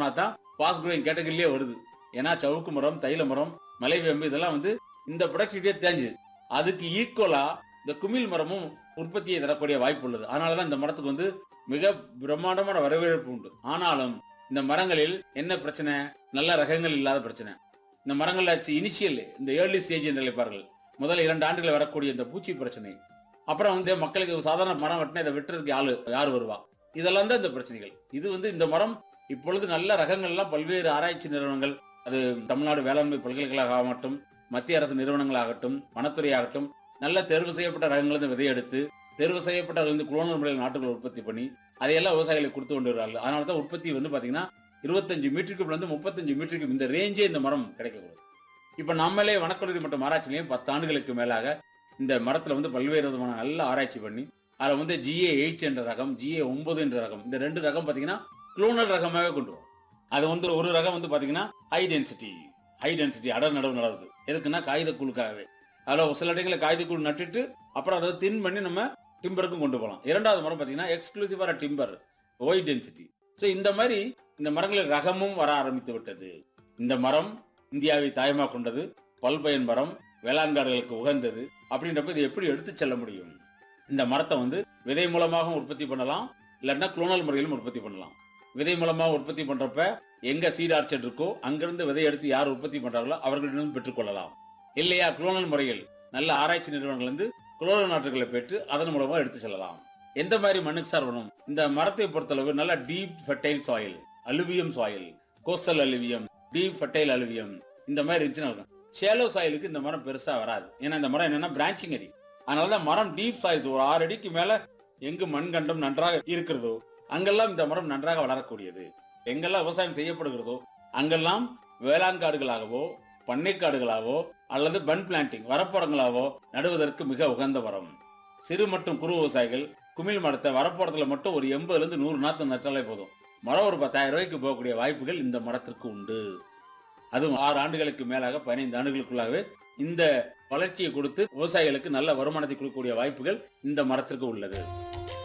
போனா தான் fast growing கேட்டகரியிலே வருது ஏன்னா சவுக்கு மரம் தைல மரம் மலைவேம்பு இதெல்லாம் வந்து இந்த ப்ரொடக்டிவிட்டியே தேஞ்சு அதுக்கு ஈக்குவலா இந்த குமிழ் மரமும் உற்பத்தியை தரக்கூடிய வாய்ப்பு உள்ளது அதனாலதான் இந்த மரத்துக்கு வந்து மிக பிரம்மாண்டமான வரவேற்பு உண்டு ஆனாலும் இந்த மரங்களில் என்ன பிரச்சனை நல்ல ரகங்கள் இல்லாத பிரச்சனை இந்த மரங்கள்ல இனிஷியல் இந்த ஏர்லி ஸ்டேஜ் என்று அழைப்பார்கள் முதல் இரண்டு ஆண்டுகள் வரக்கூடிய இந்த பூச்சி பிரச்சனை அப்புறம் வந்து மக்களுக்கு சாதாரண மரம் வெட்டினா இதை வெட்டுறதுக்கு ஆளு யார் வருவா இதெல்லாம் தான் இந்த பிரச்சனைகள் இது வந்து இந்த மரம் இப்பொழுது நல்ல ரகங்கள்லாம் பல்வேறு ஆராய்ச்சி நிறுவனங்கள் அது தமிழ்நாடு வேளாண்மை பல்கலைக்கழகம் ஆகட்டும் மத்திய அரசு நிறுவனங்களாகட்டும் வனத்துறை ஆகட்டும் நல்ல தேர்வு செய்யப்பட்ட ரகங்கள் இந்த விதையெடுத்து தேர்வு செய்யப்பட்ட வந்து குளோனல் முறையில் நாட்டுகள் உற்பத்தி பண்ணி அதையெல்லாம் விவசாயிகளுக்கு கொடுத்து கொண்டு வருவார்கள் அதனால தான் உற்பத்தி வந்து பாத்தீங்கன்னா இருபத்தஞ்சு மீட்டருக்கு இருந்து முப்பத்தஞ்சு மீட்டருக்கு இந்த ரேஞ்சே இந்த மரம் கிடைக்கக்கூடாது இப்ப நம்மளே வனக்கல்லூரி மற்றும் ஆராய்ச்சியிலையும் பத்து ஆண்டுகளுக்கு மேலாக இந்த மரத்துல வந்து பல்வேறு விதமான நல்ல ஆராய்ச்சி பண்ணி அதுல வந்து ஜிஏ எயிட் என்ற ரகம் ஜிஏ ஒன்பது என்ற ரகம் இந்த ரெண்டு ரகம் பாத்தீங்கன்னா குளோனல் ரகமாகவே கொண்டு வரும் அது வந்து ஒரு ரகம் வந்து பாத்தீங்கன்னா ஹை டென்சிட்டி ஹை டென்சிட்டி அடர் நடவு நடவுது எதுக்குன்னா காகிதக்கூழுக்காகவே அதில் சில இடங்களில் காகிதக்கூழ் நட்டுட்டு அப்புறம் அதை தின் பண்ணி நம்ம டிம்பருக்கும் கொண்டு போகலாம் இரண்டாவது மரம் பார்த்தீங்கன்னா எக்ஸ்க்ளூசிவான டிம்பர் ஒய் டென்சிட்டி ஸோ இந்த மாதிரி இந்த மரங்களில் ரகமும் வர ஆரம்பித்து விட்டது இந்த மரம் இந்தியாவை தாயமாக கொண்டது பல்பயன் மரம் வேளாண் காடுகளுக்கு உகந்தது அப்படின்றப்ப இதை எப்படி எடுத்து செல்ல முடியும் இந்த மரத்தை வந்து விதை மூலமாகவும் உற்பத்தி பண்ணலாம் இல்லைன்னா குளோனல் முறையிலும் உற்பத்தி பண்ணலாம் விதை மூலமாக உற்பத்தி பண்றப்ப எங்க சீட் ஆர்ச்சர்ட் இருக்கோ அங்கிருந்து விதை எடுத்து யார் உற்பத்தி பண்றாங்களோ அவர்களிடம் பெற்றுக்கொள்ளலாம் இல்லையா குளோனல் முறையில் நல்ல ஆராய்ச்சி நிறுவனங்கள் வந்து குளோனல் நாட்டுகளை பெற்று அதன் மூலமா எடுத்து செல்லலாம் எந்த மாதிரி மண்ணுக்கு சார் வேணும் இந்த மரத்தை பொறுத்தளவு நல்ல deep fertile soil alluvium soil coastal alluvium deep fertile alluvium இந்த மாதிரி இருந்துச்சுன்னா இருக்கும் ஷேலோ சாயிலுக்கு இந்த மரம் பெருசா வராது ஏன்னா இந்த மரம் என்னன்னா பிரான்ச்சிங் அடி அதனாலதான் மரம் டீப் சாயில்ஸ் ஒரு ஆறு அடிக்கு மேல எங்கு மண் கண்டம் நன்றாக இருக்கிறதோ அங்கெல்லாம் இந்த மரம் நன்றாக வளரக்கூடியது எங்கெல்லாம் விவசாயம் செய்யப்படுகிறதோ அங்கெல்லாம் வேளாண் காடுகளாகவோ பண்ணை காடுகளாகவோ அல்லது பன் பிளான்டிங் வரப்புறங்களாவோ நடுவதற்கு மிக உகந்த மரம் சிறு மற்றும் குறு விவசாயிகள் குமிழ் மரத்தை வரப்புறத்துல மட்டும் ஒரு எண்பதுல இருந்து நூறு நாத்து நட்டாலே போதும் மரம் ஒரு பத்தாயிரம் ரூபாய்க்கு போகக்கூடிய வாய்ப்புகள் இந்த மரத்திற்கு உண்டு அதுவும் ஆறு ஆண்டுகளுக்கு மேலாக பதினைந்து ஆண்டுகளுக்குள்ளாகவே இந்த வளர்ச்சியை கொடுத்து விவசாயிகளுக்கு நல்ல வருமானத்தை கொடுக்கக்கூடிய வாய்ப்புகள் இந்த மரத்திற்கு உள்ளது